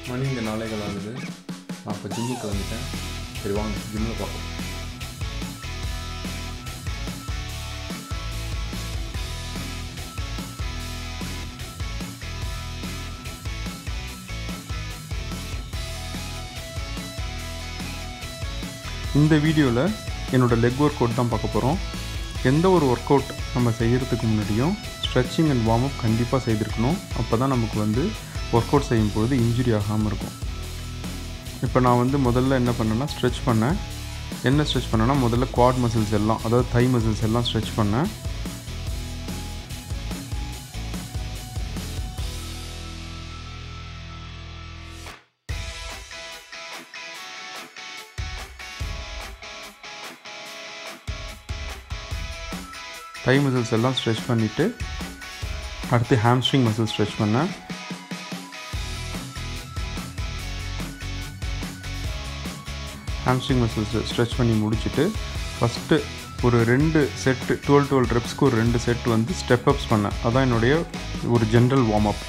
மணி இந்த நாளைகள் ஆகுது நான் இப்போ ஜிம்முக்கு வந்துட்டேன் சரி வாங்க ஜிம்மில் பார்ப்போம் இந்த வீடியோவில் என்னோடய லெக் ஒர்க் அவுட் தான் பார்க்க போகிறோம் எந்த ஒரு ஒர்க் அவுட் நம்ம செய்கிறதுக்கு முன்னாடியும் ஸ்ட்ரெச்சிங் அண்ட் வார்ம் அப் கண்டிப்பாக செய்திருக்கணும் அப்போ தான் நமக்கு வந்து ஒர்க் அவுட் செய்யும் பொழுது இன்ஜுரி ஆகாமல் இருக்கும் இப்போ நான் வந்து முதல்ல என்ன பண்ணேன்னா ஸ்ட்ரெச் பண்ணேன் என்ன ஸ்ட்ரெச் பண்ணேன்னா முதல்ல குவாட் மசில்ஸ் எல்லாம் அதாவது தை மசில்ஸ் எல்லாம் ஸ்ட்ரெச் பண்ணேன் தை மசில்ஸ் எல்லாம் ஸ்ட்ரெச் பண்ணிவிட்டு அடுத்து ஹாம்ஸ்ட்ரிங் மசில் ஸ்ட்ரெச் பண்ணேன் ஹாம்ஸ்ட்ரிங் மசில்ஸ் ஸ்ட்ரெச் பண்ணி முடிச்சுட்டு ஃபஸ்ட்டு ஒரு ரெண்டு செட்டு டுவெல் டுவெல் ரெப்ஸ்க்கு ஒரு ரெண்டு செட் வந்து ஸ்டெப் அப்ஸ் பண்ணேன் அதான் என்னுடைய ஒரு ஜென்ரல் வார்ம் அப்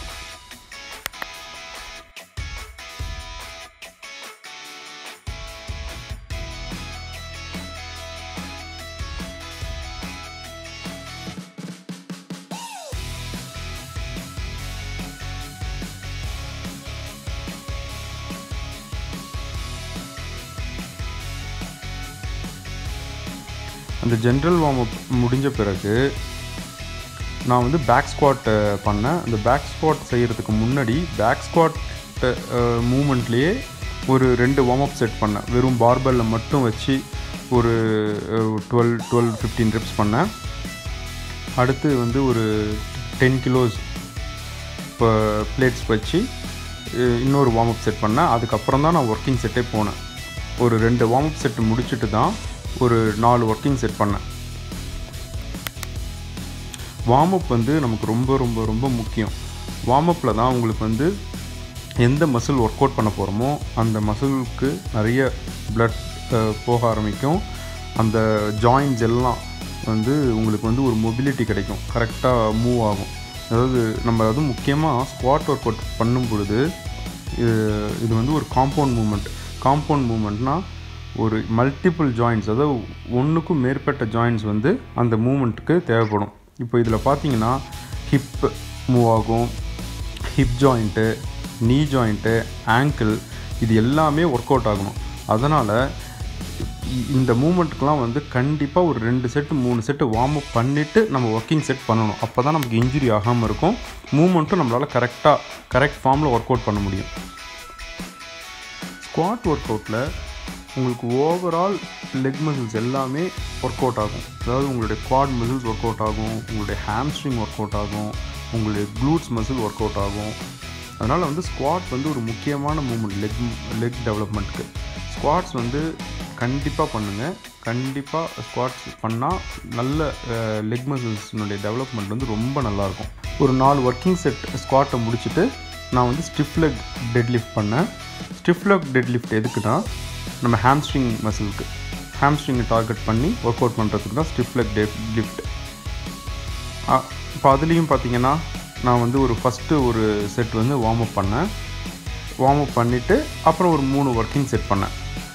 அந்த ஜென்ரல் வார்ம் அப் முடிஞ்ச பிறகு நான் வந்து பேக் ஸ்குவாட் பண்ணேன் அந்த பேக் ஸ்குவாட் செய்கிறதுக்கு முன்னாடி பேக் ஸ்குவாட் மூமெண்ட்லேயே ஒரு ரெண்டு வார்ம் அப் செட் பண்ணேன் வெறும் பார்பலில் மட்டும் வச்சு ஒரு டுவெல் டுவெல் ஃபிஃப்டீன் ரெப்ஸ் பண்ணேன் அடுத்து வந்து ஒரு டென் கிலோஸ் இப்போ பிளேட்ஸ் வச்சு இன்னொரு வார்ம் அப் செட் பண்ணேன் அதுக்கப்புறம் தான் நான் ஒர்க்கிங் செட்டே போனேன் ஒரு ரெண்டு வார்ம் அப் செட்டு முடிச்சுட்டு தான் ஒரு நாலு ஒர்க்கிங் செட் பண்ணேன் வார்ம் அப் வந்து நமக்கு ரொம்ப ரொம்ப ரொம்ப முக்கியம் வார்ம் அப்பில் தான் உங்களுக்கு வந்து எந்த மசில் ஒர்க் அவுட் பண்ண போகிறோமோ அந்த மசிலுக்கு நிறைய பிளட் போக ஆரம்பிக்கும் அந்த ஜாயின்ஸ் எல்லாம் வந்து உங்களுக்கு வந்து ஒரு மொபிலிட்டி கிடைக்கும் கரெக்டாக மூவ் ஆகும் அதாவது நம்ம அதுவும் முக்கியமாக ஸ்குவாட் ஒர்க் அவுட் பண்ணும் பொழுது இது வந்து ஒரு காம்பவுண்ட் மூமெண்ட் காம்பவுண்ட் மூமெண்ட்னால் ஒரு மல்டிபிள் ஜாயின்ஸ் அதாவது ஒன்றுக்கும் மேற்பட்ட ஜாயின்ஸ் வந்து அந்த மூமெண்ட்டுக்கு தேவைப்படும் இப்போ இதில் பார்த்தீங்கன்னா ஹிப் மூவ் ஆகும் hip joint knee joint ankle இது எல்லாமே ஒர்க் அவுட் ஆகணும் அதனால் இந்த மூமெண்ட்டுக்கெலாம் வந்து கண்டிப்பாக ஒரு ரெண்டு செட்டு மூணு செட்டு வார்ம் அப் பண்ணிவிட்டு நம்ம ஒர்க்கிங் செட் பண்ணணும் அப்போ தான் நமக்கு இன்ஜுரி ஆகாமல் இருக்கும் மூமெண்ட்டும் நம்மளால் கரெக்டாக கரெக்ட் ஃபார்மில் ஒர்க் அவுட் பண்ண முடியும் ஸ்குவாட் ஒர்க் அவுட்டில் உங்களுக்கு ஓவரால் லெக் மசில்ஸ் எல்லாமே ஒர்க் அவுட் ஆகும் அதாவது உங்களுடைய குவாட் மசில்ஸ் ஒர்க் அவுட் ஆகும் உங்களுடைய ஹாம்ஸ்ட்ரிங் ஒர்க் அவுட் ஆகும் உங்களுடைய க்ளூட்ஸ் மசில் ஒர்க் அவுட் ஆகும் அதனால் வந்து ஸ்குவாட் வந்து ஒரு முக்கியமான மூமெண்ட் லெக் லெக் டெவலப்மெண்ட்டுக்கு ஸ்குவாட்ஸ் வந்து கண்டிப்பாக பண்ணுங்கள் கண்டிப்பாக ஸ்குவாட்ஸ் பண்ணால் நல்ல லெக் மசில்ஸ்னுடைய டெவலப்மெண்ட் வந்து ரொம்ப நல்லாயிருக்கும் ஒரு நாலு ஒர்க்கிங் செட் ஸ்குவாட்டை முடிச்சுட்டு நான் வந்து ஸ்டிஃப் லெக் டெட் லிஃப்ட் பண்ணேன் ஸ்டிஃப் லெக் டெட் லிஃப்ட் எதுக்குன்னா நம்ம ஹாம்ஸ்ட்ரிங் மசிலுக்கு ஹாம்ஸ்ட்ரிங்கை டார்கெட் பண்ணி ஒர்க் அவுட் பண்ணுறதுக்கு தான் ஸ்டிஃப் லெக் டெட் லிஃப்ட் இப்போ அதுலேயும் பார்த்தீங்கன்னா நான் வந்து ஒரு ஃபஸ்ட்டு ஒரு செட் வந்து வார்ம் அப் பண்ணேன் வார்ம் அப் பண்ணிவிட்டு அப்புறம் ஒரு மூணு ஒர்க்கிங் செட் பண்ணேன்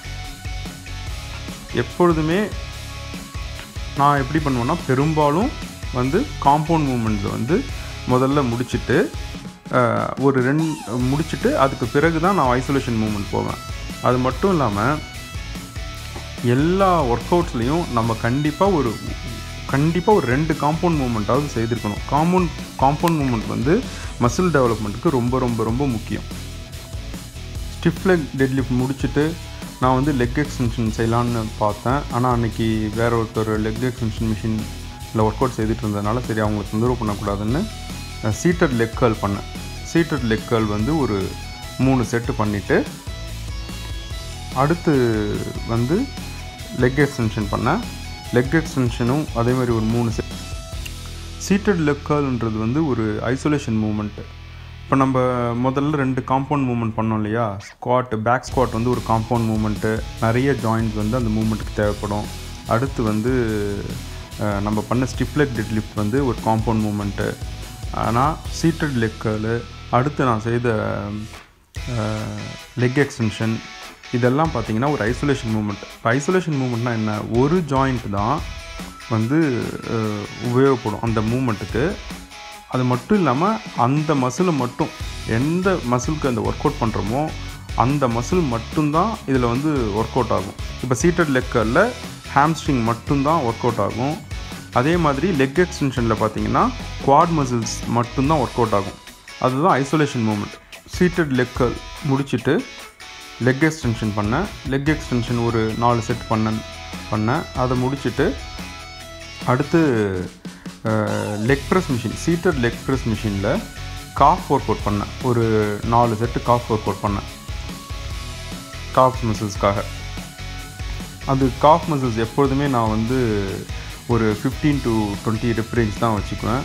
எப்பொழுதுமே நான் எப்படி பண்ணுவேன்னா பெரும்பாலும் வந்து காம்பவுண்ட் மூமெண்ட்ஸை வந்து முதல்ல முடிச்சுட்டு ஒரு ரெண்டு முடிச்சுட்டு அதுக்கு பிறகு தான் நான் ஐசோலேஷன் மூமெண்ட் போவேன் அது மட்டும் இல்லாமல் எல்லா ஒர்க் அவுட்ஸ்லேயும் நம்ம கண்டிப்பாக ஒரு கண்டிப்பாக ஒரு ரெண்டு காம்பவுண்ட் மூமெண்ட்டாவது செய்திருக்கணும் காம்பவுண்ட் காம்பவுண்ட் மூமெண்ட் வந்து மசில் டெவலப்மெண்ட்டுக்கு ரொம்ப ரொம்ப ரொம்ப முக்கியம் ஸ்டிஃப் லெக் டெட் லிஃப்ட் முடிச்சுட்டு நான் வந்து லெக் எக்ஸ்டென்ஷன் செய்யலான்னு பார்த்தேன் ஆனால் அன்றைக்கி வேற ஒருத்தர் லெக் எக்ஸ்டென்ஷன் மிஷினில் ஒர்க் அவுட் செய்துட்டு இருந்ததுனால சரி அவங்களுக்கு தொந்தரவு பண்ணக்கூடாதுன்னு சீட்டட் லெக் கேர்ள் பண்ணேன் சீட்டட் லெக் கேர்ள் வந்து ஒரு மூணு செட்டு பண்ணிவிட்டு அடுத்து வந்து லெக் எக்ஸ்டென்ஷன் பண்ணேன் லெக் எக்ஸ்டென்ஷனும் அதே மாதிரி ஒரு மூணு செட் சீட்டட் லெக் கேர்ள்ன்றது வந்து ஒரு ஐசோலேஷன் மூமெண்ட்டு இப்போ நம்ம முதல்ல ரெண்டு காம்பவுண்ட் மூமெண்ட் பண்ணோம் இல்லையா ஸ்குவாட் பேக் ஸ்குவாட் வந்து ஒரு காம்பவுண்ட் மூமெண்ட்டு நிறைய ஜாயின்ஸ் வந்து அந்த மூமெண்ட்டுக்கு தேவைப்படும் அடுத்து வந்து நம்ம பண்ண ஸ்டிஃப் லெக் டெட் லிஃப்ட் வந்து ஒரு காம்பவுண்ட் மூமெண்ட்டு ஆனால் சீட்டட் லெக் கேர்ளு அடுத்து நான் செய்த லெக் எக்ஸ்டென்ஷன் இதெல்லாம் பார்த்தீங்கன்னா ஒரு ஐசோலேஷன் மூமெண்ட் இப்போ ஐசோலேஷன் மூமெண்ட்னா என்ன ஒரு ஜாயிண்ட் தான் வந்து அஹ், உபயோகப்படும் அந்த மூமெண்ட்டுக்கு அது மட்டும் இல்லாமல் அந்த மசிலை மட்டும் எந்த மசிலுக்கு அந்த ஒர்க் அவுட் பண்ணுறோமோ அந்த மசில் மட்டும்தான் இதில் வந்து ஒர்க் அவுட் ஆகும் இப்போ சீட்டட் லெக்கரில் ஹாம்ஸ்ட்ரிங் மட்டும்தான் ஒர்க் அவுட் ஆகும் அதே மாதிரி லெக் எக்ஸ்டென்ஷனில் பார்த்தீங்கன்னா குவாட் மசில்ஸ் மட்டும்தான் ஒர்க் அவுட் ஆகும் அதுதான் ஐசோலேஷன் மூமெண்ட் சீட்டட் லெக்கர் முடிச்சுட்டு லெக் எக்ஸ்டென்ஷன் பண்ணேன் லெக் எக்ஸ்டென்ஷன் ஒரு நாலு செட் பண்ணேன் பண்ணேன் அதை முடிச்சுட்டு அடுத்து leg press machine seated leg press மிஷினில் காஃப் ஒர்க் அவுட் பண்ணேன் ஒரு நாலு செட்டு காஃப் ஒர்க் அவுட் பண்ணேன் காஃப் மசில்ஸ்க்காக அது காஃப் மசில்ஸ் எப்பொழுதுமே நான் வந்து ஒரு fifteen to twenty rep range தான் வச்சுக்குவேன்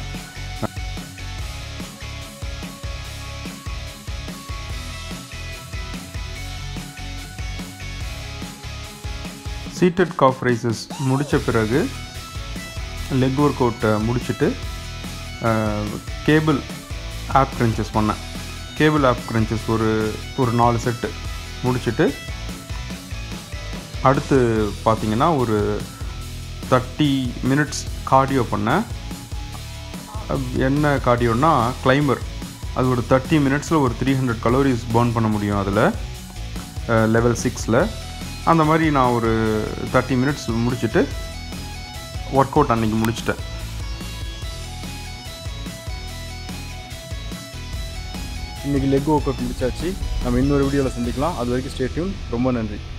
சீட்டட் காஃப் ரைசஸ் முடித்த பிறகு லெக் ஒர்க் அவுட்டை முடிச்சுட்டு கேபிள் ஆப் க்ரன்ச்சஸ் பண்ணேன் கேபிள் ஆப் க்ரன்ச்சஸ் ஒரு ஒரு நாலு செட்டு முடிச்சுட்டு அடுத்து பார்த்தீங்கன்னா ஒரு தேர்ட்டி மினிட்ஸ் கார்டியோ பண்ணேன் அப் என்ன கார்டியோன்னா கிளைம்பர் அது ஒரு தேர்ட்டி மினிட்ஸில் ஒரு த்ரீ ஹண்ட்ரட் கலோரிஸ் பர்ன் பண்ண முடியும் அதில் லெவல் சிக்ஸில் அந்த மாதிரி நான் ஒரு தேர்ட்டி மினிட்ஸ் முடிச்சுட்டு ஒர்க் அவுட் அன்றைக்கி முடிச்சிட்டேன் இன்றைக்கி லெக் ஒர்க் அவுட் முடிச்சாச்சு நம்ம இன்னொரு வீடியோவில் சந்திக்கலாம் அது வரைக்கும் ஸ்டே டியூன் ரொம்ப நன்றி